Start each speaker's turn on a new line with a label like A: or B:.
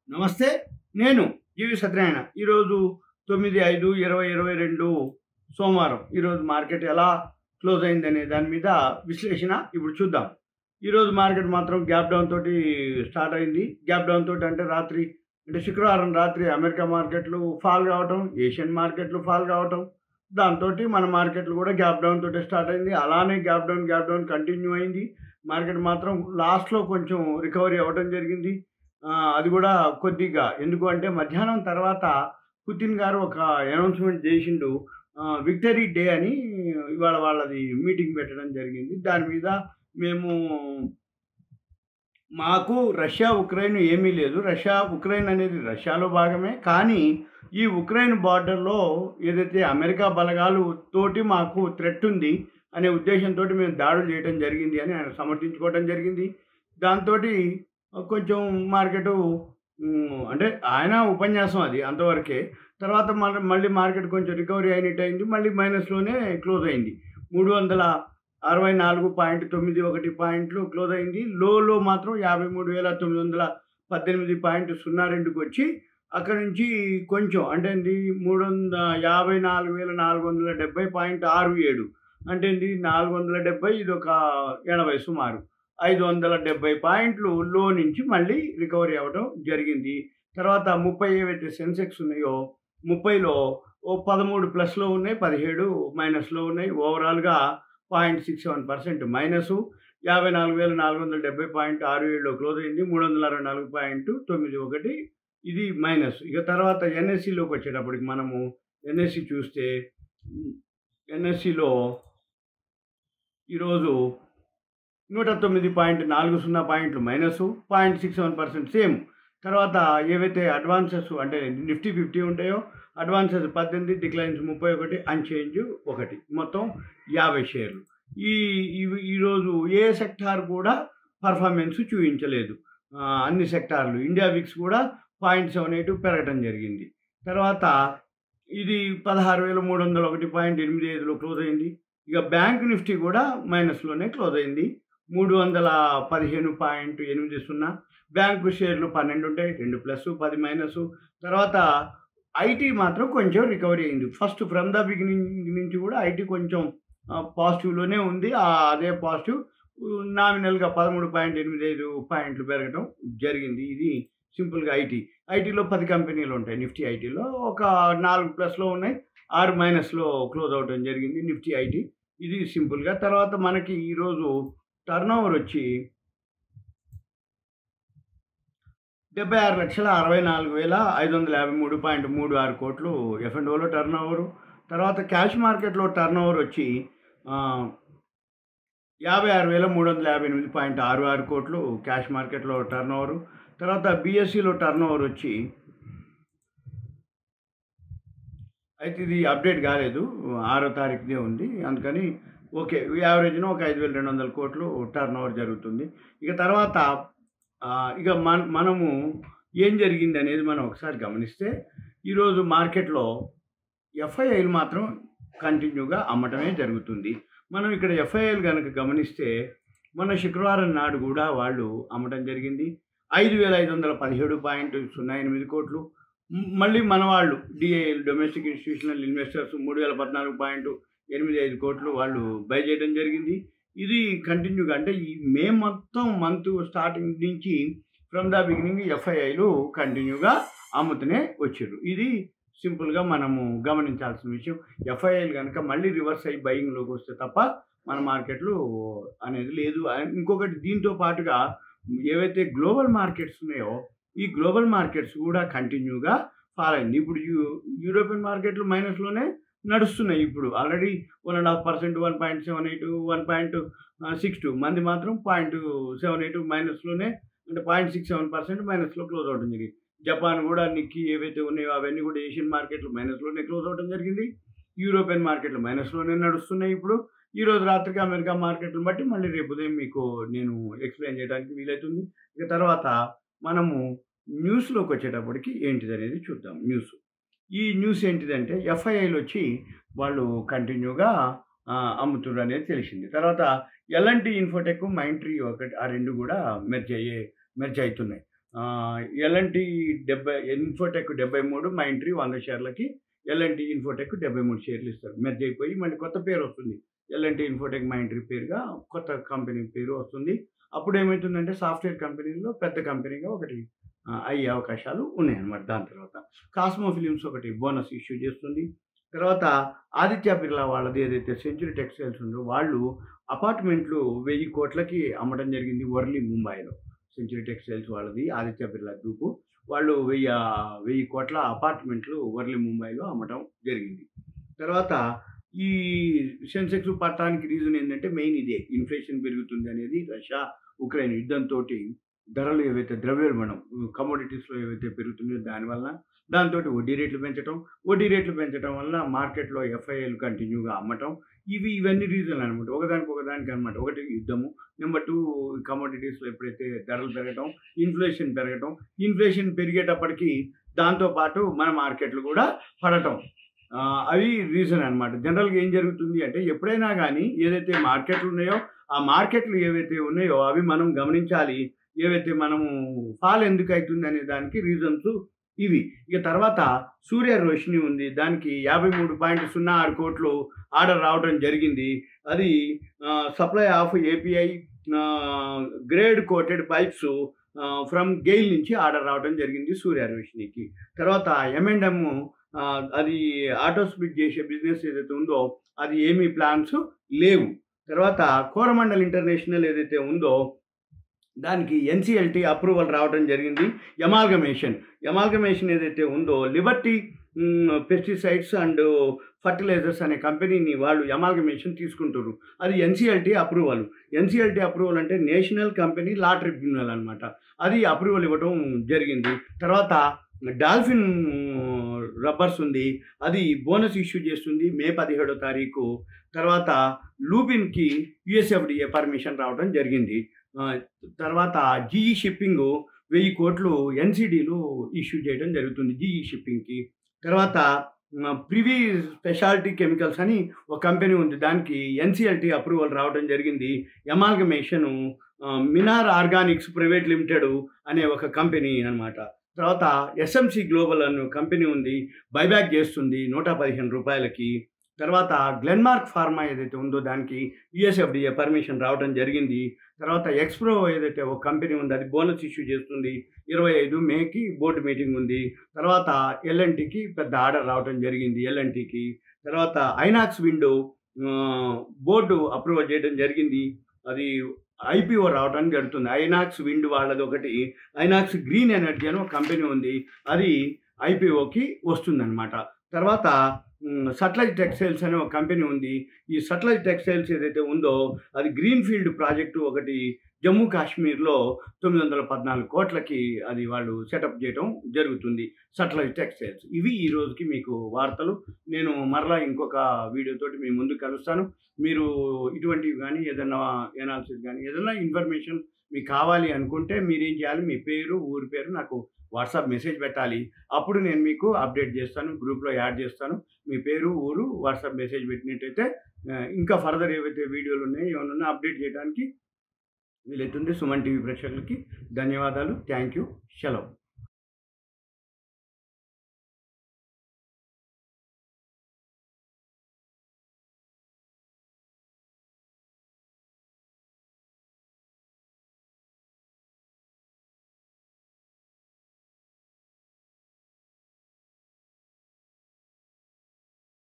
A: నమస్తే నేను జీవి సత్యనారాయణ ఈరోజు తొమ్మిది ఐదు ఇరవై ఇరవై రెండు సోమవారం ఈరోజు మార్కెట్ ఎలా క్లోజ్ అయింది అనే దాని మీద విశ్లేషణ ఇప్పుడు చూద్దాం ఈరోజు మార్కెట్ మాత్రం గ్యాప్ డౌన్ తోటి స్టార్ట్ అయింది గ్యాప్ డౌన్ తోటి అంటే రాత్రి అంటే శుక్రవారం రాత్రి అమెరికా మార్కెట్లు ఫాల్ కావటం ఏషియన్ మార్కెట్లు ఫాల్ కావటం దాంతో మన మార్కెట్లు కూడా గ్యాప్ డౌన్ తోటి స్టార్ట్ అయింది అలానే gap down gap down continue అయింది మార్కెట్ మాత్రం లాస్ట్లో కొంచెం రికవరీ అవ్వడం జరిగింది ఆ, అది కూడా కొద్దిగా ఎందుకు అంటే మధ్యాహ్నం తర్వాత పుతిన్ గారు ఒక అనౌన్స్మెంట్ చేసిండు ఆ, విక్టరీ డే అని ఇవాళ వాళ్ళది మీటింగ్ పెట్టడం జరిగింది దాని మీద మేము మాకు రష్యా ఉక్రెయిన్ ఏమీ లేదు రష్యా ఉక్రెయిన్ అనేది రష్యాలో భాగమే కానీ ఈ ఉక్రెయిన్ బార్డర్లో ఏదైతే అమెరికా బలగాలు తోటి మాకు థ్రెట్ ఉంది అనే ఉద్దేశంతో మేము దాడులు చేయడం జరిగింది అని ఆయన సమర్థించుకోవడం జరిగింది దాంతో కొంచెం మార్కెట్ అంటే ఆయన ఉపన్యాసం అది అంతవరకే తర్వాత మళ్ళీ మళ్ళీ మార్కెట్ కొంచెం రికవరీ అయినట్టు అయింది మళ్ళీ మైనస్లోనే క్లోజ్ అయింది మూడు వందల అరవై నాలుగు పాయింట్ తొమ్మిది ఒకటి పాయింట్లు క్లోజ్ అయింది లోలో మాత్రం యాభై మూడు వేల తొమ్మిది వందల పద్దెనిమిది పాయింట్ సున్నా రెండుకి వచ్చి అక్కడ నుంచి కొంచెం అంటే ఏంది మూడు వందల యాభై నాలుగు వేల నాలుగు వందల డెబ్బై పాయింట్ ఆరు ఏడు అంటే ఏంది నాలుగు వందల డెబ్బై ఇది ఒక ఎనభై సుమారు ఐదు వందల డెబ్బై పాయింట్లు లో నుంచి మళ్ళీ రికవరీ అవ్వడం జరిగింది తర్వాత ముప్పై ఏవైతే సెన్సెక్స్ ఉన్నాయో ముప్పైలో ఓ పదమూడు ప్లస్లో ఉన్నాయి పదిహేడు మైనస్లో ఉన్నాయి ఓవరాల్గా point six seven percent minus యాభై నాలుగు వేల నాలుగు వందల డెబ్బై పాయింట్ ఆరు ఏడులో క్లోజ్ అయింది మూడు వందల అరవై నాలుగు పాయింట్ తొమ్మిది ఒకటి ఇది మైనస్ ఇక తర్వాత ఎన్ఎస్సిలోకి వచ్చేటప్పటికి మనము ఎన్ఎస్సి చూస్తే ఎన్ఎస్సిలో ఈరోజు నూట తొమ్మిది పాయింట్ నాలుగు సున్నా పాయింట్లు minus point six seven percent same తర్వాత ఏవైతే అడ్వాన్సెస్ అంటే నిఫ్టీ ఫిఫ్టీ ఉంటాయో అడ్వాన్సెస్ పద్దెనిమిది డిక్లైన్స్ ముప్పై ఒకటి అన్చేంజ్ ఒకటి మొత్తం యాభై షేర్లు ఈ ఇవి- ఈరోజు ఏ సెక్టార్ కూడా పర్ఫార్మెన్స్ చూపించలేదు ఆ, అన్ని సెక్టార్లు ఇండియా విక్స్ కూడా పాయింట్ సెవెన్ ఎయిట్ పెరగడం జరిగింది తర్వాత ఇది పదహారు వేల మూడు వందల ఒకటి పాయింట్ ఎనిమిది ఐదులో క్లోజ్ అయింది ఇక బ్యాంక్ నిఫ్టీ కూడా మైనస్లోనే క్లోజ్ అయింది మూడు వందల పదిహేను పాయింట్ ఎనిమిది సున్నా బ్యాంకు షేర్లు పన్నెండు ఉంటాయి రెండు ప్లస్ పది మైనస్ తర్వాత ఐటీ మాత్రం కొంచెం రికవరీ అయింది ఫస్ట్ ఫ్రమ్ ద బిగినింగ్ నుంచి కూడా ఐటీ కొంచెం పాజిటివ్లోనే ఉంది ఆ అదే పాజిటివ్ నామినల్గా పదమూడు పాయింట్ ఎనిమిది ఐదు పాయింట్లు పెరగడం జరిగింది ఇది సింపుల్గా ఐటీ ఐటీలో పది కంపెనీలు ఉంటాయి నిఫ్టీ ఐటీలో ఒక నాలుగు ప్లస్లో ఉన్నాయి ఆరు మైనస్లో క్లోజ్ అవడం జరిగింది నిఫ్టీ ఐటీ ఇది సింపుల్గా తర్వాత మనకి ఈరోజు టర్న్ ఓవర్ వచ్చి డెబ్బై ఆరు లక్షల అరవై నాలుగు వేల ఐదు వందల యాభై మూడు పాయింట్ మూడు ఆరు కోట్లు ఎఫ్ అండ్ ఓలో టర్న్ ఓవరు తర్వాత క్యాష్ మార్కెట్లో టర్న్ ఓవర్ వచ్చి ఆ, యాభై ఆరు వేల మూడు వందల యాభై ఎనిమిది పాయింట్ ఆరు ఆరు కోట్లు క్యాష్ మార్కెట్లో టర్న్ ఓవరు తర్వాత బీఎస్సీలో టర్న్ ఓవర్ వచ్చి అయితే ఇది అప్డేట్ కాలేదు ఆరో తారీఖుదే ఉంది అందుకని ఓకే యావరేజ్న ఒక ఐదు వేల రెండు వందల కోట్లు టర్న్ ఓవర్ జరుగుతుంది ఇక తర్వాత ఆ, ఇక మన మనము ఏం జరిగింది అనేది మనం ఒకసారి గమనిస్తే ఈరోజు మార్కెట్లో ఎఫ్ఐఐలు మాత్రం కంటిన్యూగా అమ్మటమే జరుగుతుంది మనం ఇక్కడ ఎఫ్ఐఐలు కనుక గమనిస్తే మన శుక్రవారం నాడు కూడా వాళ్ళు అమ్మటం జరిగింది ఐదు వేల ఐదు వందల పదిహేడు పాయింట్ సున్నా ఎనిమిది కోట్లు మ్, మళ్ళీ మన వాళ్ళు డిఐఎల్ డొమెస్టిక్ ఇన్స్టిట్యూషనల్ ఇన్వెస్టర్స్ మూడు వేల పద్నాలుగు పాయింట్ ఎనిమిది ఐదు కోట్లు వాళ్ళు బై చేయడం జరిగింది ఇది కంటిన్యూగా అంటే ఈ మే మొత్తం మంత్ స్టార్టింగ్ నుంచి ఫ్రమ్ ద బిగినింగ్ ఎఫ్ఐఐలు కంటిన్యూగా అమ్ముతూనే వచ్చారు ఇది సింపుల్గా మనము గమనించాల్సిన విషయం ఎఫ్ఐఐలు కనుక మళ్ళీ రివర్స్ అయ్యి బయింగ్లోకి వస్తే తప్ప మన మార్కెట్లు అనేది లేదు అండ్ ఇంకొకటి దీంతో పాటుగా ఏవైతే గ్లోబల్ మార్కెట్స్ ఉన్నాయో ఈ గ్లోబల్ మార్కెట్స్ కూడా కంటిన్యూగా ఫాలో అయింది ఇప్పుడు యూ యూరోపియన్ మార్కెట్లు మైనస్లోనే నడుస్తున్నాయి ఇప్పుడు already one and half percent one point seven eight one point six two మంది మాత్రం పాయింట్ సెవెన్ ఎయిట్ మైనస్లోనే అంటే పాయింట్ సిక్స్ సెవెన్ పర్సెంట్ మైనస్లో క్లోజ్ అవడం జరిగింది జపాన్ కూడా నిక్కి ఏవైతే ఉన్నాయో అవన్నీ కూడా ఏషియన్ మార్కెట్లు మైనస్లోనే క్లోజ్ అవడం జరిగింది యూరోపియన్ మార్కెట్లు మైనస్లోనే నడుస్తున్నాయి ఇప్పుడు ఈ రోజు రాత్రికి అమెరికా మార్కెట్లను బట్టి మళ్ళీ రేపు ఉదయం మీకు నేను ఎక్స్ప్లెయిన్ చేయడానికి వీలవుతుంది ఇక తర్వాత మనము న్యూస్లోకి వచ్చేటప్పటికి ఏంటిది అనేది చూద్దాం న్యూస్ ఈ న్యూస్ ఏంటిదంటే ఎఫ్ఐఐలు వచ్చి వాళ్ళు కంటిన్యూగా అమ్ముతున్నారు అనేది తెలిసింది తర్వాత ఎల్ఎన్టీ ఇన్ఫోటెక్ మైండ్ ట్రీ ఒకటి ఆ రెండు కూడా మెర్జ్ అయ్యే మెర్జ్ అవుతున్నాయి ఎల్ఎన్టీ డెబ్బై ఇన్ఫోటెక్ డెబ్బై మూడు మైంట్రీ వంద షేర్లకి ఎల్ఎన్టీ ఇన్ఫోటెక్ డెబ్బై మూడు షేర్లు ఇస్తారు మెర్జ్ అయిపోయి మళ్ళీ కొత్త పేరు వస్తుంది ఎల్ఎన్టీ ఇన్ఫోటెక్ మైంట్రీ పేరుగా కొత్త కంపెనీ పేరు వస్తుంది అప్పుడు ఏమవుతుందంటే సాఫ్ట్వేర్ కంపెనీలో పెద్ద కంపెనీగా ఒకటి ఆ, అయ్యే అవకాశాలు ఉన్నాయన్నమాట దాని తర్వాత కాస్మో ఫిలిమ్స్ ఒకటి బోనస్ ఇష్యూ చేస్తుంది తర్వాత ఆదిత్య బిర్లా వాళ్ళది ఏదైతే సెంచురీ టెక్స్టైల్స్ ఉందో వాళ్ళు అపార్ట్మెంట్లు వెయ్యి కోట్లకి అమ్మడం జరిగింది వర్లీ ముంబైలో సెంచురీ టెక్స్టైల్స్ వాళ్ళది ఆదిత్య బిర్లా గ్రూపు వాళ్ళు వెయ్యి వెయ్యి కోట్ల అపార్ట్మెంట్లు వర్లీ ముంబైలో అమ్మటం జరిగింది తర్వాత ఈ సెన్సెక్స్ పట్టడానికి రీజన్ ఏంటంటే మెయిన్ ఇదే ఇన్ఫ్లేషన్ పెరుగుతుంది అనేది రష్యా ఉక్రెయిన్ యుద్ధంతో ధరలు ఏవైతే ద్రవ్యోల్బణం కమోడిటీస్లో ఏవైతే పెరుగుతున్నాయో దానివల్ల దాంతో వడ్డీ రేట్లు పెంచడం వడ్డీ రేట్లు పెంచడం వల్ల మార్కెట్లో ఎఫ్ఐఎల్ కంటిన్యూగా అమ్మటం ఇవి ఇవన్నీ రీజన్లు అనమాట ఒకదానికి ఒకదానికి అనమాట ఒకటి యుద్ధము నెంబర్ టూ కమోడిటీస్లో ఎప్పుడైతే ధరలు పెరగటం ఇన్ఫ్లేషన్ పెరగటం ఇన్ఫ్లేషన్ పెరిగేటప్పటికి దాంతోపాటు మన మార్కెట్లు కూడా పడటం ఆ, అవి రీజన్ అనమాట జనరల్గా ఏం జరుగుతుంది అంటే ఎప్పుడైనా కానీ ఏదైతే మార్కెట్లు ఉన్నాయో ఆ మార్కెట్లు ఏవైతే ఉన్నాయో అవి మనం గమనించాలి ఏవైతే మనము ఫాల్ ఎందుకు అవుతుంది అనే దానికి రీజన్స్ ఇవి ఇక తర్వాత సూర్య రోషిని ఉంది దానికి యాభై మూడు పాయింట్ సున్నా ఆరు కోట్లు ఆర్డర్ రావడం జరిగింది అది supply of API grade coated pipes from GAIL నుంచి ఆర్డర్ రావడం జరిగింది సూర్య రోషినికి తర్వాత ఎంఎండ్ఎమ్ అది ఆటో స్ప్లిట్ చేసే బిజినెస్ ఏదైతే ఉందో అది ఏమీ ప్లాన్స్ లేవు తర్వాత కోరమండల్ ఇంటర్నేషనల్ ఏదైతే ఉందో దానికి ఎన్సిఎల్టీ అప్రూవల్ రావడం జరిగింది ఎమాల్గమేషన్ ఎమాల్గమేషన్ ఏదైతే ఉందో లిబర్టీ పెస్టిసైడ్స్ అండ్ ఫర్టిలైజర్స్ అనే కంపెనీని వాళ్ళు ఎమాల్గమేషన్ తీసుకుంటారు అది ఎన్సిఎల్టీ అప్రూవల్ ఎన్సిఎల్టీ అప్రూవల్ అంటే నేషనల్ కంపెనీ లా ట్రిబ్యునల్ అనమాట అది అప్రూవల్ ఇవ్వడం జరిగింది తర్వాత డాల్ఫిన్ రబ్బర్స్ ఉంది అది బోనస్ ఇష్యూ చేస్తుంది మే పదిహేడో తారీఖు తర్వాత లూపిన్కి యుఎస్ఎఫ్డిఏ పర్మిషన్ రావడం జరిగింది ఆ, తర్వాత జీఈ షిప్పింగ్ వెయ్యి కోట్లు ఎన్సిడీలు ఇష్యూ చేయడం జరుగుతుంది జీఈ షిప్పింగ్కి తర్వాత ప్రివీ స్పెషాలిటీ కెమికల్స్ అని ఒక కంపెనీ ఉంది దానికి ఎన్సిఎల్టీ అప్రూవల్ రావడం జరిగింది amalgamation Minar Organics Private Limited అనే ఒక కంపెనీ అన్నమాట తర్వాత ఎస్ఎంసి గ్లోబల్ అనే కంపెనీ ఉంది బైబ్యాక్ చేస్తుంది నూట పదిహేను రూపాయలకి తర్వాత గ్లెన్మార్క్ ఫార్మా ఏదైతే ఉందో దానికి యుఎస్ఎఫ్డిఏ పర్మిషన్ రావడం జరిగింది తర్వాత ఎక్స్ప్రో ఏదైతే ఒక కంపెనీ ఉంది అది బోనస్ ఇష్యూ చేస్తుంది ఇరవై ఐదు మేకి బోర్డు మీటింగ్ ఉంది తర్వాత ఎల్ఎన్టీకి పెద్ద ఆర్డర్ రావడం జరిగింది ఎల్ఎన్టీకి తర్వాత ఐనాక్స్ విండో బోర్డు అప్రూవల్ చేయడం జరిగింది అది ఐపీఓ రావడానికి జరుగుతుంది ఐనాక్స్ విండ్ వాళ్ళది ఒకటి ఐనాక్స్ గ్రీన్ ఎనర్జీ అని ఒక కంపెనీ ఉంది అది ఐపీఓకి వస్తుందన్నమాట తర్వాత సట్లైజ్ టెక్స్టైల్స్ అనే ఒక కంపెనీ ఉంది ఈ సట్లైజ్ టెక్స్టైల్స్ ఏదైతే ఉందో అది గ్రీన్ ఫీల్డ్ ప్రాజెక్టు ఒకటి జమ్మూ కాశ్మీర్లో తొమ్మిది వందల పద్నాలుగు కోట్లకి అది వాళ్ళు సెటప్ చేయడం జరుగుతుంది సట్లైజ్ టెక్స్టైల్స్ ఇవి ఈ రోజుకి మీకు వార్తలు నేను మరలా ఇంకొక వీడియోతోటి మీ ముందుకు కలుస్తాను మీరు ఇటువంటివి కానీ ఏదైనా ఎనాలిసిస్ కానీ ఏదైనా ఇన్ఫర్మేషన్ మీకు కావాలి అనుకుంటే మీరేం చేయాలి మీ పేరు ఊరి పేరు నాకు వాట్సాప్ మెసేజ్ పెట్టాలి అప్పుడు నేను మీకు అప్డేట్ చేస్తాను గ్రూప్లో యాడ్ చేస్తాను మీ పేరు ఊరు వాట్సాప్ మెసేజ్ పెట్టినట్టయితే ఆ, ఇంకా ఫర్దర్ ఏవైతే వీడియోలు ఉన్నాయో ఏమైనా అప్డేట్ చేయడానికి వీలైతుంది సుమన్ టీవీ ప్రేక్షకులకి ధన్యవాదాలు థ్యాంక్ యూ సెలవు